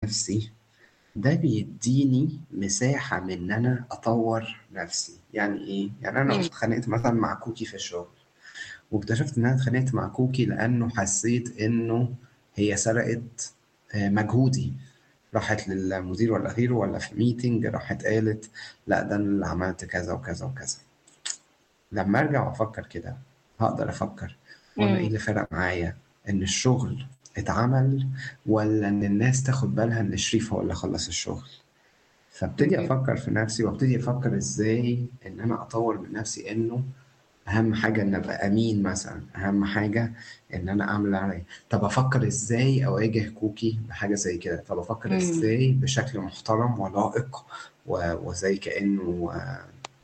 نفسي ده بيديني مساحة من إن أنا أطور نفسي يعني إيه؟ يعني أنا مم. اتخانقت مثلا مع كوكي في الشغل واكتشفت إن أنا اتخانقت مع كوكي لأنه حسيت إنه هي سرقت آه، مجهودي راحت للمدير ولا غيره ولا في ميتنج راحت قالت لا ده أنا اللي عملت كذا وكذا وكذا لما ارجع وافكر كده هقدر افكر وانا ايه مم. اللي فرق معايا ان الشغل اتعمل ولا ان الناس تاخد بالها ان شريف هو اللي خلص الشغل فابتدي مم. افكر في نفسي وابتدي افكر ازاي ان انا اطور من نفسي انه اهم حاجه ان ابقى امين مثلا اهم حاجه ان انا اعمل اللي عليا طب افكر ازاي اواجه كوكي بحاجه زي كده طب افكر مم. ازاي بشكل محترم ولائق و- وزي كانه آه،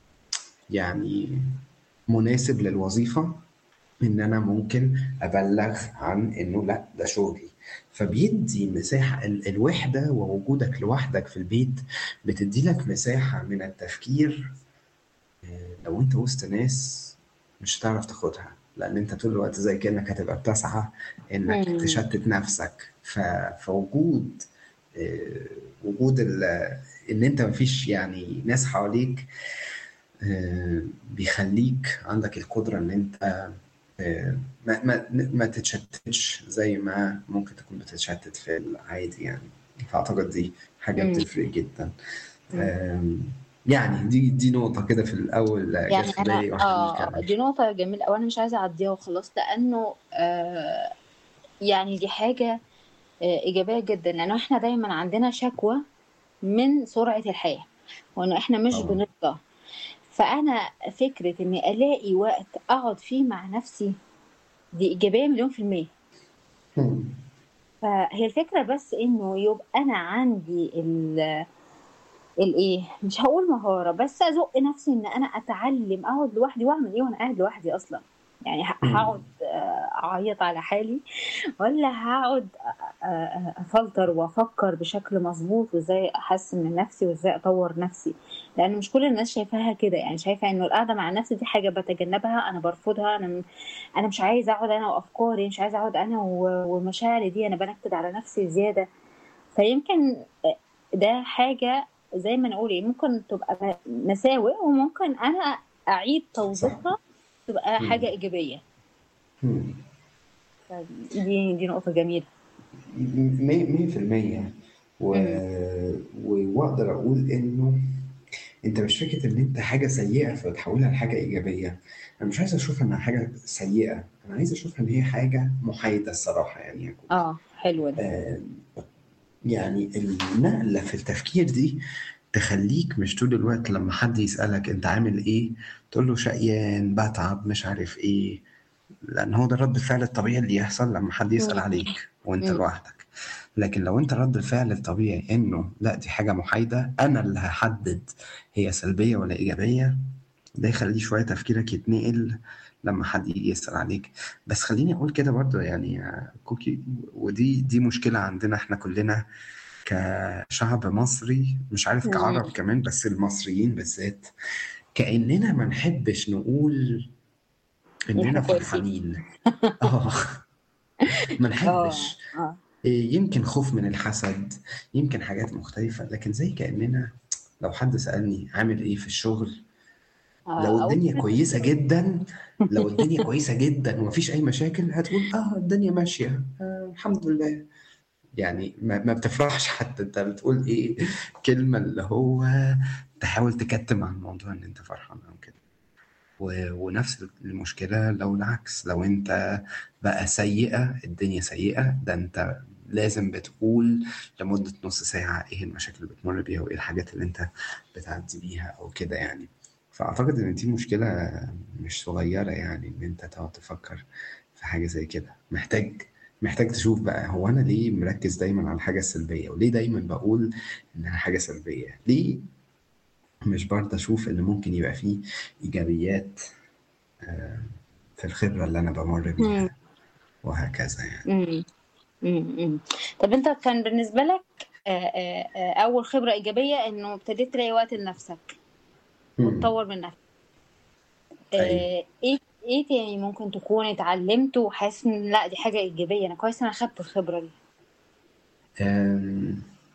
يعني مناسب للوظيفة إن أنا ممكن أبلغ عن إنه لأ ده شغلي فبيدي مساحة ال- الوحدة ووجودك لوحدك في البيت بتدي لك مساحة من التفكير آه، لو أنت وسط ناس مش هتعرف تاخدها لأن أنت طول الوقت زي كأنك هتبقى بتسعى إنك مم. تشتت نفسك ف... فوجود آه، وجود ال... إن أنت مفيش يعني ناس حواليك آه، بيخليك عندك القدرة إن أنت آه، ما, ما, ما تتشتتش زي ما ممكن تكون بتتشتت في العادي يعني فأعتقد دي حاجة مم. بتفرق جدا مم. آم، يعني دي دي نقطة كده في الأول جت يعني في انا بالي واحنا اه بنتكلم دي نقطة جميلة أوي أنا مش عايزة أعديها وخلاص لأنه آه يعني دي حاجة آه إيجابية جدا لأنه إحنا دايما عندنا شكوى من سرعة الحياة وإنه إحنا مش طبعا بنرضى فأنا فكرة إني ألاقي وقت أقعد فيه مع نفسي دي إيجابية مليون في المية مم. فهي الفكرة بس إنه يبقى أنا عندي ال الايه مش هقول مهارة بس ازق نفسي ان انا اتعلم اقعد لوحدي واعمل ايه وانا قاعد لوحدي اصلا يعني ه- مم. هقعد آه، اعيط على حالي ولا هقعد آه، آه، افلتر وافكر بشكل مظبوط وازاي احسن من نفسي وازاي اطور نفسي لان مش كل الناس شايفاها كده يعني شايفه انه القعده مع نفسي دي حاجه بتجنبها انا برفضها انا م- انا مش عايزه اقعد انا وافكاري مش عايزه اقعد انا و- ومشاعري دي انا بنكد على نفسي زياده فيمكن ده حاجة زي ما نقول ايه ممكن تبقى م- مساوئ وممكن انا اعيد صح توظيفها تبقى مم. حاجة ايجابية مم. دي دي نقطة جميلة مية مية في المية و... مم. و- وأقدر أقول إنه انت مش فكره ان انت حاجه سيئه فتحولها لحاجه ايجابيه انا مش عايز اشوفها انها حاجه سيئه انا عايز اشوفها ان هي حاجه محايده الصراحه يعني يا كوكي اه حلوة دي آه يعني النقله في التفكير دي تخليك مش طول الوقت لما حد يسالك انت عامل ايه تقول له شقيان بتعب مش عارف ايه لان هو ده رد الفعل الطبيعي اللي يحصل لما حد يسال مم. عليك وانت مم. لوحدك لكن لو انت رد الفعل الطبيعي انه لا دي حاجه محايده انا اللي هحدد هي سلبيه ولا ايجابيه ده يخلي شويه تفكيرك يتنقل لما حد يجي يسال عليك بس خليني اقول كده برضو يعني يا كوكي ودي دي مشكله عندنا احنا كلنا كشعب مصري مش عارف كعرب مم. كمان بس المصريين بالذات كاننا ما نحبش نقول إن اننا احنا كويسين فرحانين اه ما اه نحبش اه إيه، يمكن خوف من الحسد يمكن حاجات مختلفة لكن زي كأننا لو حد سألني عامل ايه في الشغل اه لو او الدنيا كويسة جدا لو الدنيا كويسة جدا ومفيش أي مشاكل هتقول اه الدنيا ماشية آه الحمد لله يعني ما, ما بتفرحش حتى انت بتقول ايه كلمة اللي هو تحاول تكتم عن الموضوع ان انت فرحان او كده و- ونفس المشكلة لو العكس لو انت بقى سيئة الدنيا سيئة ده انت لازم بتقول لمدة نص ساعة ايه المشاكل اللي بتمر بيها وايه الحاجات اللي انت بتعدي بيها او كده يعني فاعتقد ان دي مشكلة مش صغيرة يعني ان انت تقعد تفكر في حاجة زي كده محتاج محتاج تشوف بقى هو انا ليه مركز دايما على الحاجة السلبية وليه دايما بقول انها حاجة سلبية ليه مش برضه اشوف ان ممكن يبقى فيه ايجابيات آه، في الخبرة اللي انا بمر مم. بيها وهكذا يعني مم. مم. مم. طب انت كان بالنسبة لك آه، آه، آه، اول خبرة ايجابية انه ابتديت تلاقي وقت لنفسك مم. وتطور من نفسك ايوه آه، ايه ايه تاني ممكن تكون اتعلمته وحاسس ان لا دي حاجة ايجابية انا كويس انا خدت الخبرة دي آم،